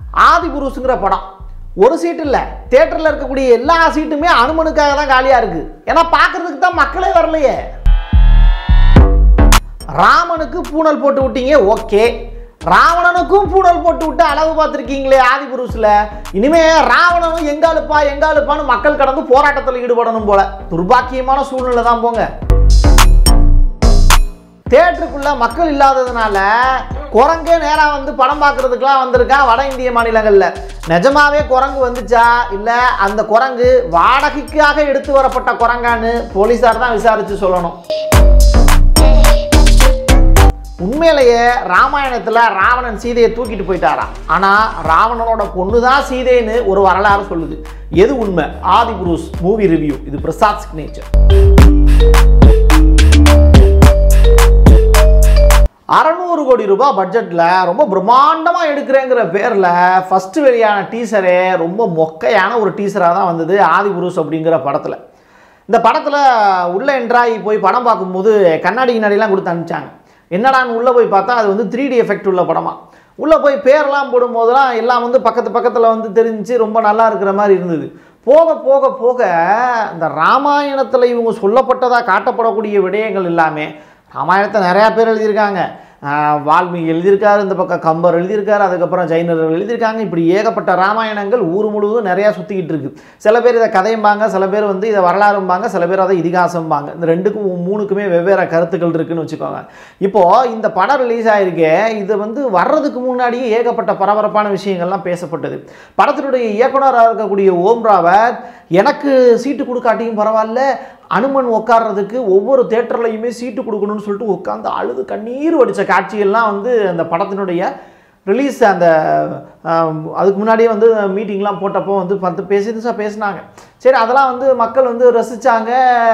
ஆதி புருஷுங்கிற படம் ஒரு சீட் இல்லை தேட்டரில் இருக்கக்கூடிய எல்லா சீட்டுமே அனுமனுக்காக தான் காலியாக இருக்குது ஏன்னா பார்க்கறதுக்கு தான் மக்களே வரலையே ராமனுக்கு பூணல் போட்டு விட்டீங்க ஓகே ராவணனுக்கும் பூணல் போட்டு விட்டு அளவு பார்த்துருக்கீங்களே ஆதி புருஷில் இனிமே ராவணனும் எங்காளுப்பா எங்காளுப்பான்னு மக்கள் கடந்து போராட்டத்தில் ஈடுபடணும் போல துர்பாக்கியமான சூழ்நிலை தான் போங்க தேட்டருக்குள்ள மக்கள் இல்லாததுனால குரங்கே நேராக வந்து படம் பார்க்கறதுக்குலாம் வந்திருக்கான் வட இந்திய மாநிலங்களில் நிஜமாவே குரங்கு வந்துச்சா இல்லை அந்த குரங்கு வாடகைக்காக எடுத்து வரப்பட்ட குரங்கான்னு போலீஸார் தான் விசாரித்து சொல்லணும் உண்மையிலேயே ராமாயணத்தில் ராவணன் சீதையை தூக்கிட்டு போயிட்டாராம் ஆனால் ராவணனோட பொண்ணு தான் சீதைன்னு ஒரு வரலாறு சொல்லுது எது உண்மை ஆதி புருஷ் மூவி ரிவ்யூ இது பிரசாத் சிக்னேச்சர் அறநூறு கோடி ரூபாய் பட்ஜெட்டில் ரொம்ப பிரம்மாண்டமாக எடுக்கிறேங்கிற பேரில் ஃபஸ்ட்டு வெளியான டீசரே ரொம்ப மொக்கையான ஒரு டீசராக தான் வந்தது ஆதி புருஷ் அப்படிங்கிற படத்தில் இந்த படத்தில் உள்ளே என்ட்ராகி போய் படம் பார்க்கும்போது கண்ணாடி கிண்ணாடிலாம் கொடுத்து அனுப்பிச்சாங்க என்னடான்னு உள்ளே போய் பார்த்தா அது வந்து த்ரீ டி எஃபெக்ட் உள்ள படமா உள்ளே போய் பேர்லாம் போடும்போதெல்லாம் எல்லாம் வந்து பக்கத்து பக்கத்தில் வந்து தெரிஞ்சு ரொம்ப நல்லா இருக்கிற மாதிரி இருந்தது போக போக போக இந்த ராமாயணத்தில் இவங்க சொல்லப்பட்டதாக காட்டப்படக்கூடிய விடயங்கள் எல்லாமே ராமாயணத்தை நிறையா பேர் எழுதியிருக்காங்க ஆஹ் வால்மீகி எழுதியிருக்காரு இந்த பக்கம் கம்பர் எழுதியிருக்காரு அதுக்கப்புறம் ஜெயினர்கள் எழுதியிருக்காங்க இப்படி ஏகப்பட்ட ராமாயணங்கள் ஊர் முழுவதும் நிறையா சுற்றிக்கிட்டு இருக்கு சில பேர் இதை கதையும்பாங்க சில பேர் வந்து இதை வரலாறும்பாங்க சில பேர் அதை இதிகாசம்பாங்க இந்த ரெண்டுக்கும் மூணுக்குமே வெவ்வேறு கருத்துக்கள் இருக்குன்னு வச்சுக்கோங்க இப்போது இந்த படம் ரிலீஸ் ஆயிருக்கே இது வந்து வர்றதுக்கு முன்னாடியே ஏகப்பட்ட பரபரப்பான விஷயங்கள்லாம் பேசப்பட்டது படத்தினுடைய இயக்குனராக இருக்கக்கூடிய ஓம் ராவத் எனக்கு சீட்டு கொடுக்காட்டியும் பரவாயில்ல அனுமன் உட்கார்றதுக்கு ஒவ்வொரு தேட்டர்லையுமே சீட்டு கொடுக்கணும்னு சொல்லிட்டு உட்காந்து அழுது கண்ணீர் வடித்த காட்சிகள்லாம் வந்து அந்த படத்தினுடைய ரிலீஸ் அந்த ஆம், அதுக்கு முன்னாடியே வந்து மீட்டிங்லாம் போட்டப்போ வந்து பத்து பேசிட்டு பேசினாங்க சரி அதெல்லாம் வந்து மக்கள் வந்து ரசித்தாங்க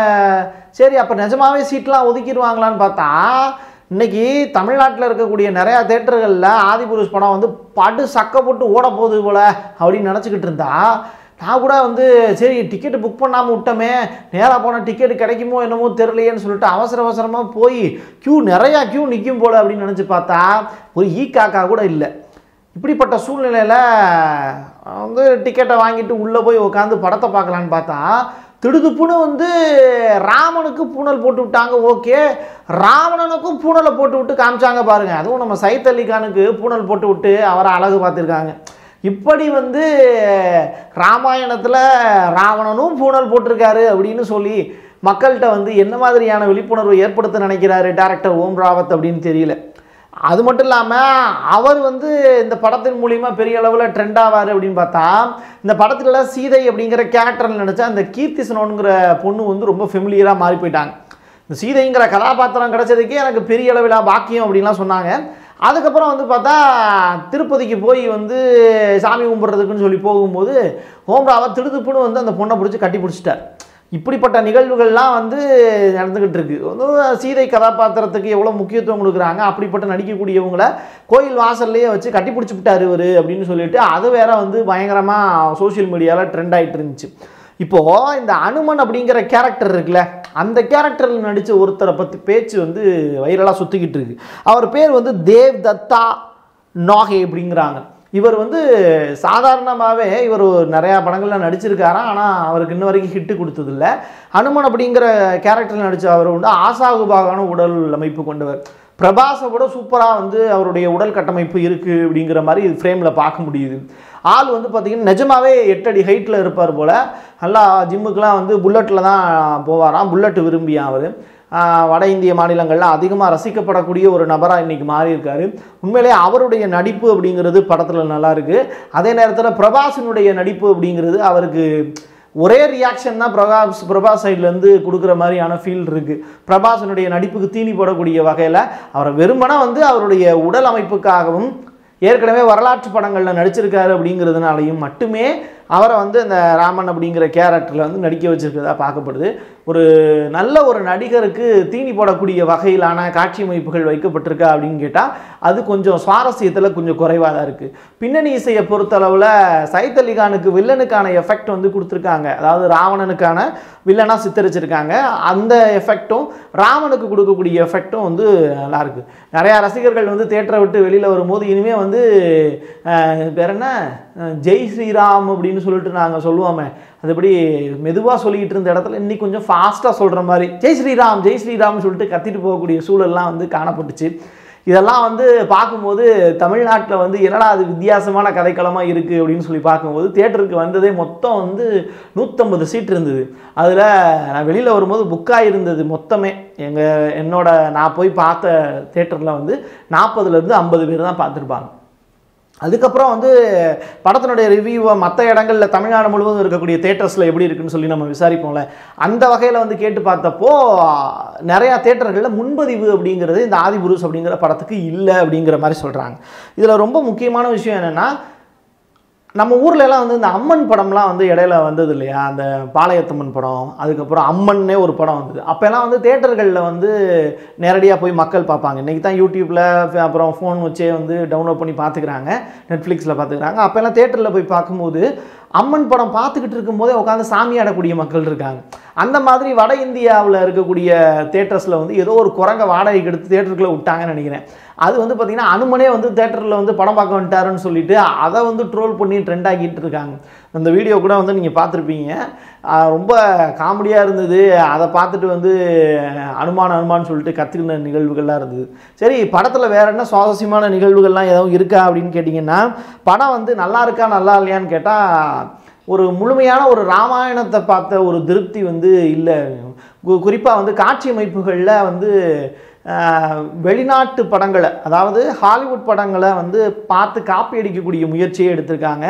சரி அப்போ நிஜமாவே சீட்லாம் ஒதுக்கிடுவாங்களான்னு பார்த்தா இன்னைக்கு தமிழ்நாட்டில் இருக்கக்கூடிய நிறையா தேட்டர்களில் ஆதிபுருஷ் படம் வந்து படு சக்க போட்டு ஓட போகுது போல அப்படின்னு நினச்சிக்கிட்டு இருந்தா நான் கூட வந்து சரி டிக்கெட்டு புக் பண்ணாமல் விட்டோமே நேராக போனால் டிக்கெட் கிடைக்குமோ என்னமோ தெரியலையேன்னு சொல்லிட்டு அவசர அவசரமாக போய் க்யூ நிறையா க்யூ நிற்கும் போல அப்படின்னு நினச்சி பார்த்தா ஒரு ஈ காக்கா கூட இல்லை இப்படிப்பட்ட சூழ்நிலையில் வந்து டிக்கெட்டை வாங்கிட்டு உள்ளே போய் உட்காந்து படத்தை பார்க்கலான்னு பார்த்தா திடுதுப்புன்னு வந்து ராமனுக்கு பூணல் போட்டு விட்டாங்க ஓகே ராவணனுக்கும் பூணலை போட்டு விட்டு காமிச்சாங்க பாருங்க அதுவும் நம்ம சைத் அலி கானுக்கு பூணல் போட்டு விட்டு அவரை அழகு பார்த்துருக்காங்க இப்படி வந்து ராமாயணத்தில் ராவணனும் பூணல் போட்டிருக்காரு அப்படின்னு சொல்லி மக்கள்கிட்ட வந்து என்ன மாதிரியான விழிப்புணர்வு ஏற்படுத்த நினைக்கிறாரு டேரக்டர் ஓம் ராவத் அப்படின்னு தெரியல அது மட்டும் இல்லாமல் அவர் வந்து இந்த படத்தின் மூலிமா பெரிய அளவில் ட்ரெண்ட் ஆவார் அப்படின்னு பார்த்தா இந்த படத்துல சீதை அப்படிங்கிற கேரக்டரில் நடிச்சா அந்த கீர்த்தி சுனோனுங்கிற பொண்ணு வந்து ரொம்ப ஃபெமிலியராக மாறி போயிட்டாங்க இந்த சீதைங்கிற கதாபாத்திரம் கிடைச்சதுக்கே எனக்கு பெரிய அளவில் பாக்கியம் அப்படின்லாம் சொன்னாங்க அதுக்கப்புறம் வந்து பார்த்தா திருப்பதிக்கு போய் வந்து சாமி கும்பிட்றதுக்குன்னு சொல்லி போகும்போது ஓம்ராவத் திடுதுப்புன்னு வந்து அந்த பொண்ணை பிடிச்சி கட்டி பிடிச்சிட்டார் இப்படிப்பட்ட நிகழ்வுகள்லாம் வந்து நடந்துக்கிட்டு இருக்கு வந்து சீதை கதாபாத்திரத்துக்கு எவ்வளோ முக்கியத்துவம் கொடுக்குறாங்க அப்படிப்பட்ட நடிக்கக்கூடியவங்கள கோயில் வாசல்லையே வச்சு கட்டி பிடிச்சி விட்டாரு இவர் அப்படின்னு சொல்லிட்டு அது வேற வந்து பயங்கரமாக சோஷியல் மீடியாவில் ட்ரெண்ட் ஆகிட்டு இருந்துச்சு இப்போது இந்த அனுமன் அப்படிங்கிற கேரக்டர் இருக்குல்ல அந்த கேரக்டரில் நடித்த ஒருத்தரை பற்றி பேச்சு வந்து வைரலாக சுற்றிக்கிட்டு இருக்கு அவர் பேர் வந்து தேவ் தத்தா நாகே அப்படிங்கிறாங்க இவர் வந்து சாதாரணமாகவே இவர் நிறையா படங்களில் நடிச்சிருக்காராம் ஆனால் அவருக்கு இன்ன வரைக்கும் ஹிட்டு கொடுத்ததில்ல அனுமன் அப்படிங்கிற கேரக்டரில் நடித்த அவர் வந்து ஆசாகுபாகான உடல் அமைப்பு கொண்டவர் பிரபாஸை விட சூப்பராக வந்து அவருடைய உடல் கட்டமைப்பு இருக்குது அப்படிங்கிற மாதிரி ஃப்ரேமில் பார்க்க முடியுது ஆள் வந்து பார்த்திங்கன்னா நிஜமாவே எட்டடி ஹைட்டில் இருப்பார் போல் நல்லா ஜிம்முக்கெலாம் வந்து புல்லட்டில் தான் போவாராம் புல்லட் விரும்பியான் அவர் ஆஹ் வட இந்திய மாநிலங்களில் அதிகமாக ரசிக்கப்படக்கூடிய ஒரு நபராக இன்றைக்கி மாறி இருக்காரு உண்மையிலேயே அவருடைய நடிப்பு அப்படிங்கிறது படத்தில் நல்லா இருக்கு அதே நேரத்தில் பிரபாஸினுடைய நடிப்பு அப்படிங்கிறது அவருக்கு ஒரே ரியாக்ஷன் தான் பிரபாஸ் பிரபாஸ் சைட்லேருந்து கொடுக்குற மாதிரியான ஃபீல் இருக்குது பிரபாஸினுடைய நடிப்புக்கு தீனி போடக்கூடிய வகையில் அவரை வெறுமனே வந்து அவருடைய உடல் அமைப்புக்காகவும் ஏற்கனவே வரலாற்று படங்களில் நடிச்சிருக்காரு அப்படிங்கிறதுனாலையும் மட்டுமே அவரை வந்து இந்த ராமன் அப்படிங்கிற கேரக்டரில் வந்து நடிக்க வச்சிருக்கிறதா பார்க்கப்படுது ஒரு நல்ல ஒரு நடிகருக்கு தீனி போடக்கூடிய வகையிலான காட்சி அமைப்புகள் வைக்கப்பட்டிருக்கா அப்படின்னு கேட்டால் அது கொஞ்சம் சுவாரஸ்யத்தில் கொஞ்சம் குறைவாக தான் இருக்குது பின்னணி இசையை பொறுத்தளவில் சைத் அலி கானுக்கு வில்லனுக்கான எஃபெக்ட் வந்து கொடுத்துருக்காங்க அதாவது ராவணனுக்கான வில்லனாக சித்தரிச்சிருக்காங்க அந்த எஃபெக்ட்டும் ராமனுக்கு கொடுக்கக்கூடிய எஃபெக்ட்டும் வந்து நல்லா இருக்கு நிறையா ரசிகர்கள் வந்து தேட்டரை விட்டு வெளியில் வரும்போது இனிமேல் வந்து அஹ், பேர் என்ன அஹ், ஜெய் ஸ்ரீராம் அப்படின்னு சொல்லிட்டு நாங்கள் சொல்லுவோமே அதுபடி மெதுவாக சொல்லிக்கிட்டு இருந்த இடத்துல இன்னைக்கு கொஞ்சம் ஃபாஸ்ட்டாக சொல்கிற மாதிரி ஜெய் ஸ்ரீராம் ஜெய் ஸ்ரீராம்னு சொல்லிட்டு கத்திட்டு போகக்கூடிய சூழல்லாம் வந்து காணப்பட்டுச்சு இதெல்லாம் வந்து பார்க்கும்போது தமிழ்நாட்டில் வந்து என்னடா அது வித்தியாசமான கதைக்களமாக இருக்குது அப்படின்னு சொல்லி பார்க்கும்போது தேட்டருக்கு வந்ததே மொத்தம் வந்து நூற்றம்பது சீட் இருந்தது அதில் நான் வெளியில் வரும்போது புக்காக இருந்தது மொத்தமே எங்கள் என்னோட நான் போய் பார்த்த தேட்டரில் வந்து நாற்பதுலேருந்து ஐம்பது பேர் தான் பார்த்துருப்பாங்க அதுக்கப்புறம் வந்து படத்தினுடைய ரிவ்யூவை மற்ற இடங்களில் தமிழ்நாடு முழுவதும் இருக்கக்கூடிய தேட்டர்ஸில் எப்படி இருக்குன்னு சொல்லி நம்ம விசாரிப்போம்ல அந்த வகையில் வந்து கேட்டு பார்த்தப்போ நிறையா தேட்டர்களில் முன்பதிவு அப்படிங்கிறது இந்த ஆதிபுருஷ் அப்படிங்கிற படத்துக்கு இல்லை அப்படிங்கிற மாதிரி சொல்கிறாங்க இதில் ரொம்ப முக்கியமான விஷயம் என்னென்னா நம்ம ஊர்ல எல்லாம் வந்து இந்த அம்மன் படம்லாம் வந்து இடையில வந்தது இல்லையா அந்த பாளையத்தம்மன் படம் அதுக்கப்புறம் அம்மன்னே ஒரு படம் வந்தது அப்போல்லாம் வந்து தேட்டர்களில் வந்து நேரடியாக போய் மக்கள் பார்ப்பாங்க இன்றைக்கி தான் யூடியூப்பில் அப்புறம் ஃபோன் வச்சே வந்து டவுன்லோட் பண்ணி பார்த்துக்கிறாங்க நெட்ஃப்ளிக்ஸில் பார்த்துக்கிறாங்க அப்போல்லாம் தேட்டரில் போய் பார்க்கும்போது அம்மன் படம் பார்த்துக்கிட்டு இருக்கும்போதே உட்காந்து சாமி ஆடக்கூடிய மக்கள் இருக்காங்க அந்த மாதிரி வட இந்தியாவில் இருக்கக்கூடிய தேட்டர்ஸில் வந்து ஏதோ ஒரு குரங்க வாடகைக்கு எடுத்து தேட்டருக்குள்ளே விட்டாங்கன்னு நினைக்கிறேன் அது வந்து பார்த்திங்கன்னா அனுமனே வந்து தேட்டரில் வந்து படம் பார்க்க வந்துட்டாருன்னு சொல்லிட்டு அதை வந்து ட்ரோல் பண்ணி ட்ரெண்ட் ஆக்கிட்டு இருக்காங்க அந்த வீடியோ கூட வந்து நீங்கள் பார்த்துருப்பீங்க ஆஹ் ரொம்ப காமெடியாக இருந்தது அதை பார்த்துட்டு வந்து அனுமான் அனுமான்னு சொல்லிட்டு கற்றுக்கின நிகழ்வுகள்லாம் இருந்தது சரி படத்தில் வேற என்ன சுவாரஸ்யமான நிகழ்வுகள்லாம் எதுவும் இருக்கா அப்படின்னு கேட்டிங்கன்னா படம் வந்து நல்லா இருக்கா நல்லா இல்லையான்னு கேட்டால் ஒரு முழுமையான ஒரு ராமாயணத்தை பார்த்த ஒரு திருப்தி வந்து இல்லை குறிப்பாக வந்து காட்சி அமைப்புகளில் வந்து ஆஹ், வெளிநாட்டு படங்களை அதாவது ஹாலிவுட் படங்களை வந்து பார்த்து காப்பி அடிக்கக்கூடிய முயற்சியை எடுத்திருக்காங்க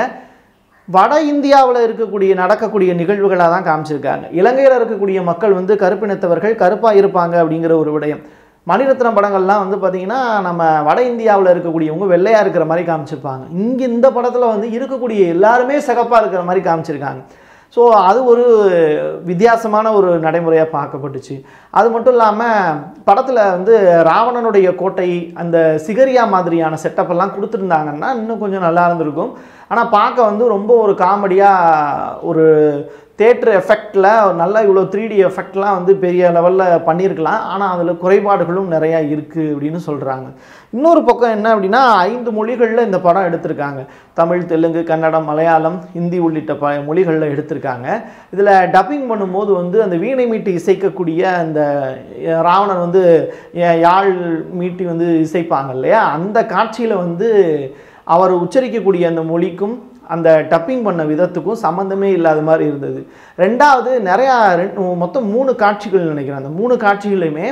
வட இந்தியாவில் இருக்கக்கூடிய நடக்கக்கூடிய நிகழ்வுகளாக தான் காமிச்சிருக்காங்க இலங்கையில் இருக்கக்கூடிய மக்கள் வந்து கருப்பினத்தவர்கள் கருப்பாக இருப்பாங்க அப்படிங்கிற ஒரு விடயம் மணிரத்னம் படங்கள்லாம் வந்து பார்த்திங்கன்னா நம்ம வட இந்தியாவில் இருக்கக்கூடியவங்க வெள்ளையாக இருக்கிற மாதிரி காமிச்சிருப்பாங்க இங்கே இந்த படத்தில் வந்து இருக்கக்கூடிய எல்லாருமே சிகப்பாக இருக்கிற மாதிரி காமிச்சிருக்காங்க ஸோ அது ஒரு வித்தியாசமான ஒரு நடைமுறையாக பார்க்கப்பட்டுச்சு அது மட்டும் இல்லாமல் படத்தில் வந்து ராவணனுடைய கோட்டை அந்த சிகரியா மாதிரியான செட்டப் எல்லாம் கொடுத்துருந்தாங்கன்னா இன்னும் கொஞ்சம் நல்லா இருந்திருக்கும் ஆனால் பார்க்க வந்து ரொம்ப ஒரு காமெடியாக ஒரு தேட்டர் எஃபெக்டில் நல்லா இவ்வளோ த்ரீ டி எஃபெக்ட்லாம் வந்து பெரிய லெவலில் பண்ணியிருக்கலாம் ஆனால் அதில் குறைபாடுகளும் நிறையா இருக்குது அப்படின்னு சொல்கிறாங்க இன்னொரு பக்கம் என்ன அப்படின்னா ஐந்து மொழிகளில் இந்த படம் எடுத்திருக்காங்க தமிழ் தெலுங்கு கன்னடம் மலையாளம் ஹிந்தி உள்ளிட்ட ப மொழிகளில் எடுத்திருக்காங்க இதில் டப்பிங் பண்ணும்போது வந்து அந்த வீணை மீட்டு இசைக்கக்கூடிய அந்த அஹ், ராவணன் வந்து யா- யாழ் மீட்டி வந்து இசைப்பாங்க இல்லையா அந்த காட்சியில் வந்து அவர் உச்சரிக்கக்கூடிய அந்த மொழிக்கும் அந்த டப்பிங் பண்ண விதத்துக்கும் சம்மந்தமே இல்லாத மாதிரி இருந்தது ரெண்டாவது நிறையா ரெண்டு மொத்தம் மூணு காட்சிகள் நினைக்கிறேன் அந்த மூணு காட்சிகளையுமே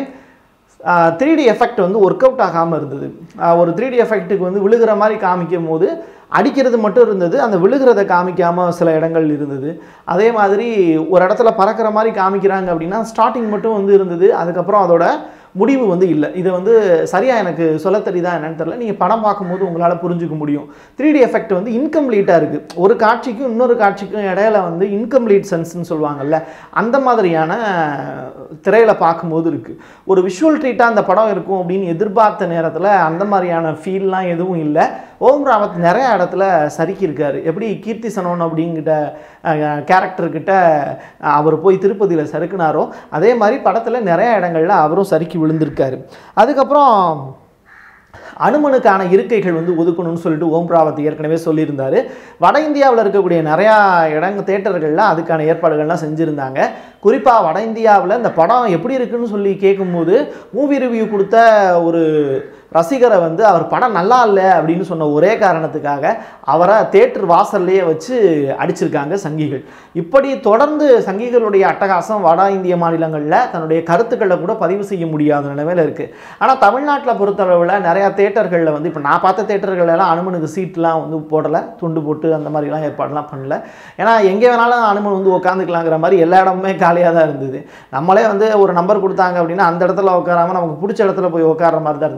த்ரீ டி எஃபெக்ட் வந்து ஒர்க் அவுட் ஆகாமல் இருந்தது ஆஹ் ஒரு த்ரீ டி எஃபெக்ட்டுக்கு வந்து விழுகிற மாதிரி காமிக்கும் போது அடிக்கிறது மட்டும் இருந்தது அந்த விழுகிறத காமிக்காமல் சில இடங்கள் இருந்தது அதே மாதிரி ஒரு இடத்துல பறக்கிற மாதிரி காமிக்கிறாங்க அப்படின்னா ஸ்டார்டிங் மட்டும் வந்து இருந்தது அதுக்கப்புறம் அதோட முடிவு வந்து இல்லை இதை வந்து சரியாக எனக்கு சொல்ல தெரியுதா என்னன்னு தெரியல நீங்கள் படம் பார்க்கும்போது உங்களால் புரிஞ்சுக்க முடியும் த்ரீ டி எஃபெக்ட் வந்து இன்கம்ப்ளீட்டாக இருக்குது ஒரு காட்சிக்கும் இன்னொரு காட்சிக்கும் இடையில வந்து இன்கம்ப்ளீட் சென்ஸ்னு சொல்லுவாங்கல்ல அந்த மாதிரியான திரையில் பார்க்கும்போது இருக்குது ஒரு விஷுவல் ட்ரீட்டாக அந்த படம் இருக்கும் அப்படின்னு எதிர்பார்த்த நேரத்தில் அந்த மாதிரியான ஃபீல்லாம் எதுவும் இல்லை ஓம் ராவத் நிறைய இடத்துல சறுக்கியிருக்காரு எப்படி கீர்த்தி சனோன் அப்படிங்கிட்ட கேரக்டர்கிட்ட அவர் போய் திருப்பதியில் சறுக்குனாரோ அதே மாதிரி படத்தில் நிறைய இடங்கள்ல அவரும் சறுக்கி விழுந்திருக்காரு அதுக்கப்புறம் அனுமனுக்கான இருக்கைகள் வந்து ஒதுக்கணும்னு சொல்லிட்டு ஓம் ராவத் ஏற்கனவே சொல்லியிருந்தாரு வட இந்தியாவில் இருக்கக்கூடிய நிறையா இடங்க தேட்டர்களில் அதுக்கான ஏற்பாடுகள்லாம் செஞ்சுருந்தாங்க குறிப்பாக வட இந்தியாவில் இந்த படம் எப்படி இருக்குன்னு சொல்லி கேட்கும்போது மூவி ரிவ்யூ கொடுத்த ஒரு ரசிகரை வந்து அவர் படம் நல்லா இல்லை அப்படின்னு சொன்ன ஒரே காரணத்துக்காக அவரை தேட்டர் வாசல்லையே வச்சு அடிச்சிருக்காங்க சங்கிகள் இப்படி தொடர்ந்து சங்கிகளுடைய அட்டகாசம் வட இந்திய மாநிலங்களில் தன்னுடைய கருத்துக்களை கூட பதிவு செய்ய முடியாத நிலைமையில் இருக்குது ஆனால் தமிழ்நாட்டில் பொறுத்தளவில் நிறையா தேட்டர்களில் வந்து இப்போ நான் பார்த்த தேட்டர்கள் எல்லாம் அனுமனுக்கு சீட்லாம் வந்து போடலை துண்டு போட்டு அந்த மாதிரிலாம் ஏற்பாடுலாம் பண்ணல ஏன்னா எங்கே வேணாலும் அனுமன் வந்து உட்காந்துக்கலாங்கிற மாதிரி எல்லா இடமுமே காலியாக தான் இருந்தது நம்மளே வந்து ஒரு நம்பர் கொடுத்தாங்க அப்படின்னா அந்த இடத்துல உட்காராம நமக்கு பிடிச்ச இடத்துல போய் உட்கார்ற மாதிரி தான் இருந்தது ஏன்னா தேட்டர்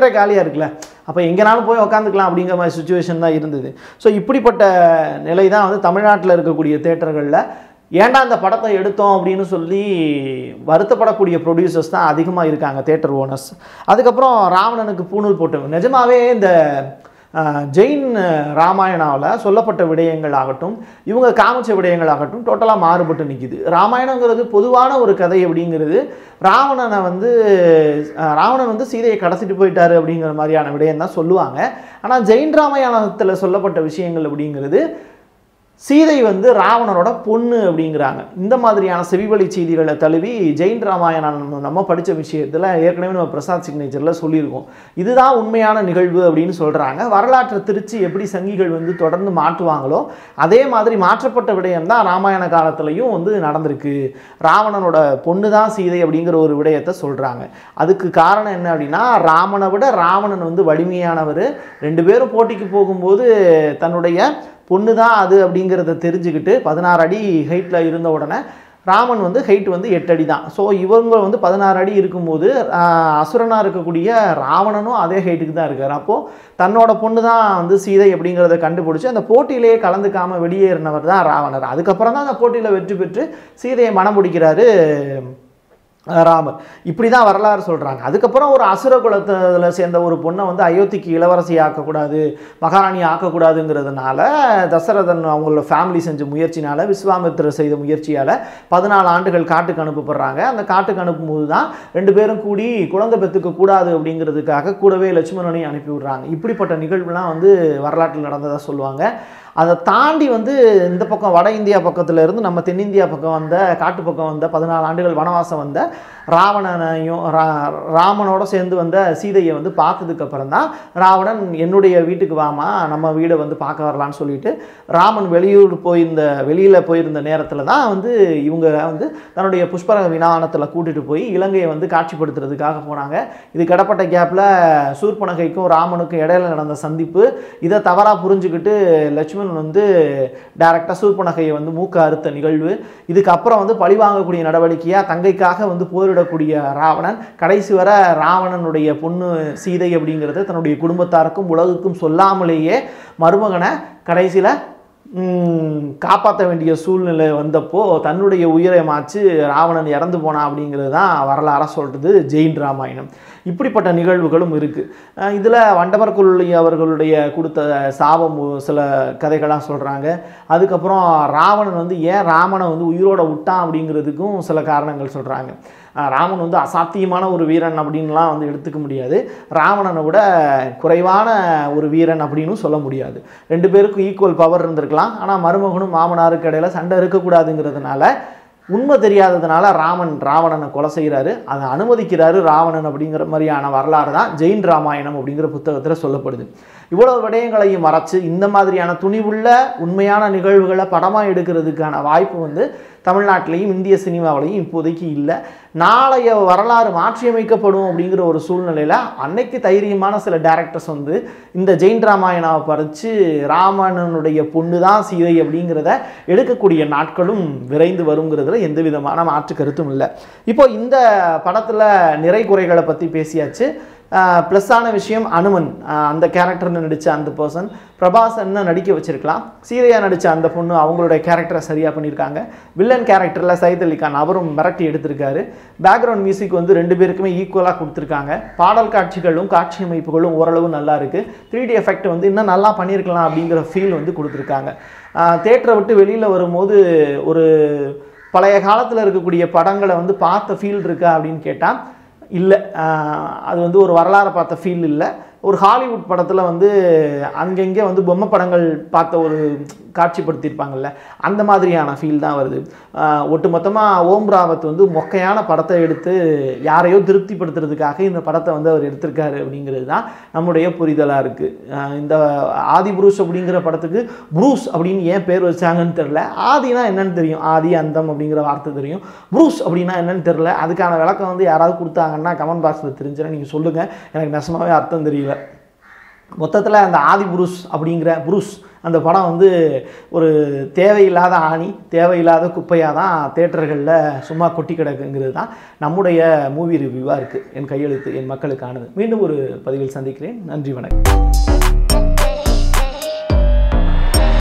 தேட்டரே காலியாக இருக்குல்ல அப்போ எங்கேனாலும் போய் உக்காந்துக்கலாம் அப்படிங்கிற மாதிரி சுச்சுவேஷன் தான் இருந்தது ஸோ இப்படிப்பட்ட நிலை தான் வந்து தமிழ்நாட்டில் இருக்கக்கூடிய தேட்டர்களில் ஏன்டா இந்த படத்தை எடுத்தோம் அப்படின்னு சொல்லி வருத்தப்படக்கூடிய ப்ரொடியூசர்ஸ் தான் அதிகமாக இருக்காங்க தேட்டர் ஓனர்ஸ் அதுக்கப்புறம் ராவணனுக்கு பூணூல் போட்டு நிஜமாவே இந்த அஹ், ஜெயின் ராமாயணாவில் சொல்லப்பட்ட விடயங்கள் ஆகட்டும் இவங்க காமிச்ச விடயங்கள் ஆகட்டும் டோட்டலாக மாறுபட்டு நிற்கிது ராமாயணங்கிறது பொதுவான ஒரு கதை அப்படிங்கிறது ராவணனை வந்து அஹ், ராவணன் வந்து சீதையை கடத்திட்டு போயிட்டாரு அப்படிங்கிற மாதிரியான விடயம் தான் சொல்லுவாங்க ஆனால் ஜெயின் ராமாயணத்தில் சொல்லப்பட்ட விஷயங்கள் அப்படிங்கிறது சீதை வந்து ராவணனோட பொண்ணு அப்படிங்கிறாங்க இந்த மாதிரியான செவிவழி செய்திகளை தழுவி ஜெயின் ராமாயணம் நம்ம- நம்ம படித்த விஷயத்தில் ஏற்கனவே நம்ம பிரசாத் சிக்னேச்சரில் சொல்லியிருக்கோம் இதுதான் உண்மையான நிகழ்வு அப்படின்னு சொல்கிறாங்க வரலாற்றை திருச்சி எப்படி சங்கிகள் வந்து தொடர்ந்து மாற்றுவாங்களோ அதே மாதிரி மாற்றப்பட்ட விடயம் தான் ராமாயண காலத்துலேயும் வந்து நடந்திருக்கு ராவணனோட பொண்ணு தான் சீதை அப்படிங்கிற ஒரு விடயத்தை சொல்கிறாங்க அதுக்கு காரணம் என்ன அப்படின்னா ராமனை விட ராவணன் வந்து வலிமையானவர் ரெண்டு பேரும் போட்டிக்கு போகும்போது தன்னுடைய பொண்ணு தான் அது அப்படிங்கிறத தெரிஞ்சுக்கிட்டு பதினாறு அடி ஹைட்டில் இருந்த உடனே ராமன் வந்து ஹைட் வந்து எட்டு அடி தான் ஸோ இவங்க வந்து பதினாறு அடி இருக்கும்போது ஆஹ், அசுரனா இருக்கக்கூடிய ராவணனும் அதே ஹைட்டுக்கு தான் இருக்கார் அப்போது தன்னோட பொண்ணு தான் வந்து சீதை அப்படிங்கிறத கண்டுபிடிச்சி அந்த போட்டியிலேயே கலந்துக்காம வெளியேறினவர் தான் ராவணர் அதுக்கப்புறம் தான் அந்த போட்டியில் வெற்றி பெற்று சீதையை மணம் முடிக்கிறாரு அஹ் ராமர் இப்படி தான் வரலாறு சொல்கிறாங்க அதுக்கப்புறம் ஒரு அசுர குலத்தில் சேர்ந்த ஒரு பொண்ணை வந்து அயோத்திக்கு இளவரசி ஆக்கக்கூடாது மகாராணி ஆக்கக்கூடாதுங்கிறதுனால தசரதன் அவங்களோட ஃபேமிலி செஞ்ச முயற்சினால விஸ்வாமித்திரர் செய்த முயற்சியால் பதினாலு ஆண்டுகள் காட்டுக்கு அனுப்பப்படுறாங்க அந்த காட்டுக்கு அனுப்பும்போது தான் ரெண்டு பேரும் கூடி குழந்தை பெற்றுக்க கூடாது அப்படிங்கிறதுக்காக கூடவே லட்சுமணனையும் அனுப்பி விடுறாங்க இப்படிப்பட்ட நிகழ்வுலாம் வந்து வரலாற்றில் நடந்ததாக சொல்லுவாங்க அதை தாண்டி வந்து இந்த பக்கம் வட இந்தியா பக்கத்துல இருந்து நம்ம தென்னிந்தியா பக்கம் வந்த காட்டு பக்கம் வந்த பதினாலு ஆண்டுகள் வனவாசம் வந்த ராவணனையும் ரா- ராமனோட சேர்ந்து வந்த சீதையை வந்து பார்த்ததுக்கு அப்புறம் தான் ராவணன் என்னுடைய வீட்டுக்கு வாமா நம்ம வீடை வந்து பார்க்க வரலான்னு சொல்லிட்டு ராமன் வெளியூர் போயிருந்த வெளியில் போயிருந்த நேரத்தில் தான் வந்து இவங்க வந்து தன்னுடைய புஷ்பரக விமானத்தில் கூட்டிட்டு போய் இலங்கையை வந்து காட்சிப்படுத்துறதுக்காக போனாங்க இது கிடப்பட்ட கேப்பில் சூர்பனகைக்கும் ராமனுக்கும் இடையில நடந்த சந்திப்பு இதை தவறாக புரிஞ்சுக்கிட்டு லட்சுமணன் வந்து டைரக்டாக சூர்பனகையை வந்து மூக்க அறுத்த நிகழ்வு இதுக்கப்புறம் வந்து பழி வாங்கக்கூடிய நடவடிக்கையாக தங்கைக்காக வந்து போரிடக்கூடிய ராவணன் கடைசி வர ராவணனுடைய பொண்ணு சீதை அப்படிங்கிறது தன்னுடைய குடும்பத்தாருக்கும் உலகுக்கும் சொல்லாமலேயே மருமகனை கடைசியில் காப்பாற்ற வேண்டிய சூழ்நிலை வந்தப்போ தன்னுடைய உயிரை மாச்சு ராவணன் இறந்து போனான் அப்படிங்கிறது தான் வரலாறாக சொல்கிறது ஜெயின் ராமாயணம் இப்படிப்பட்ட நிகழ்வுகளும் இருக்குது இதில் வண்டமர்குள்ளி அவர்களுடைய கொடுத்த சாபம் ஒ- சில கதைகளாக சொல்கிறாங்க அதுக்கப்புறம் ராவணன் வந்து ஏன் ராமனை வந்து உயிரோட விட்டான் அப்படிங்கிறதுக்கும் சில காரணங்கள் சொல்கிறாங்க ராமன் வந்து அசாத்தியமான ஒரு வீரன் அப்படின்லாம் வந்து எடுத்துக்க முடியாது ராவணனை விட குறைவான ஒரு வீரன் அப்படின்னு சொல்ல முடியாது ரெண்டு பேருக்கும் ஈக்குவல் பவர் இருந்திருக்கலாம் ஆனால் மருமகனும் மாமனாருக்கு இடையில சண்டை இருக்கக்கூடாதுங்கிறதுனால உண்மை தெரியாததுனால ராமன் ராவணனை கொலை செய்கிறாரு அதை அனுமதிக்கிறாரு ராவணன் அப்படிங்கிற மாதிரியான வரலாறு தான் ஜெயின் ராமாயணம் அப்படிங்கிற புத்தகத்தில் சொல்லப்படுது இவ்வளவு விடயங்களையும் மறைச்சு இந்த மாதிரியான துணிவுள்ள உண்மையான நிகழ்வுகளை படமாக எடுக்கிறதுக்கான வாய்ப்பு வந்து தமிழ்நாட்டிலையும் இந்திய சினிமாவிலையும் இப்போதைக்கு இல்லை நாளைய வரலாறு மாற்றியமைக்கப்படும் அப்படிங்கிற ஒரு சூழ்நிலையில் அன்னைக்கு தைரியமான சில டேரக்டர்ஸ் வந்து இந்த ஜெயின் ராமாயணாவை பறித்து ராமணனுடைய பொண்ணு தான் சீதை அப்படிங்கிறத எடுக்கக்கூடிய நாட்களும் விரைந்து வருங்கிறதுல எந்த விதமான மாற்று கருத்தும் இல்லை இப்போ இந்த படத்தில் நிறை குறைகளை பற்றி பேசியாச்சு ப்ளஸ்ஸான விஷயம் அனுமன் ஆஹ் அந்த கேரக்டர்னு நடித்த அந்த பர்சன் பிரபாஸ் என்ன நடிக்க வச்சிருக்கலாம் சீதையா நடித்த அந்த பொண்ணு அவங்களுடைய கேரக்டரை சரியாக பண்ணியிருக்காங்க வில்லன் கேரக்டரில் சைத் அலி கான் அவரும் மிரட்டி எடுத்திருக்காரு பேக்ரவுண்ட் மியூசிக் வந்து ரெண்டு பேருக்குமே ஈக்குவலாக கொடுத்துருக்காங்க பாடல் காட்சிகளும் காட்சி அமைப்புகளும் ஓரளவு நல்லா இருக்குது த்ரீ டி எஃபெக்ட் வந்து இன்னும் நல்லா பண்ணியிருக்கலாம் அப்படிங்கிற ஃபீல் வந்து கொடுத்துருக்காங்க தேட்டரை விட்டு வெளியில் வரும்போது ஒரு பழைய காலத்தில் இருக்கக்கூடிய படங்களை வந்து பார்த்த ஃபீல் இருக்கா அப்படின்னு கேட்டால் இல்லை அது வந்து ஒரு வரலாறை பார்த்த ஃபீல் இல்லை ஒரு ஹாலிவுட் படத்தில் வந்து அங்கங்கே வந்து பொம்மை படங்கள் பார்த்த ஒரு காட்சிப்படுத்தியிருப்பாங்கல்ல அந்த மாதிரியான ஃபீல் தான் வருது ஆஹ் ஒட்டுமொத்தமாக ஓம் ராவத் வந்து மொக்கையான படத்தை எடுத்து யாரையோ திருப்திப்படுத்துறதுக்காக இந்த படத்தை வந்து அவர் எடுத்திருக்காரு அப்படிங்கிறது தான் நம்முடைய புரிதலாக இருக்குது இந்த ஆதி புருஷ் அப்படிங்கிற படத்துக்கு ப்ரூஸ் அப்படின்னு ஏன் பேர் வச்சாங்கன்னு தெரில ஆதினா என்னன்னு தெரியும் ஆதி அந்தம் அப்படிங்கிற வார்த்தை தெரியும் ப்ரூஸ் அப்படின்னா என்னன்னு தெரில அதுக்கான விளக்கம் வந்து யாராவது கொடுத்தாங்கன்னா கமெண்ட் பாக்ஸில் தெரிஞ்சுன்னா நீங்கள் சொல்லுங்கள் எனக்கு நெசமாகவே அர்த்தம் தெரியல மொத்தத்தில் அந்த ஆதி புருஷ் அப்படிங்கிற புருஷ் அந்த படம் வந்து ஒரு தேவையில்லாத ஆணி தேவையில்லாத குப்பையாக தான் தேட்டர்களில் சும்மா கொட்டி கிடக்குங்கிறது தான் நம்முடைய மூவி ரிவ்யூவாக இருக்குது என் கையெழுத்து என் மக்களுக்கானது மீண்டும் ஒரு பதிவில் சந்திக்கிறேன் நன்றி வணக்கம்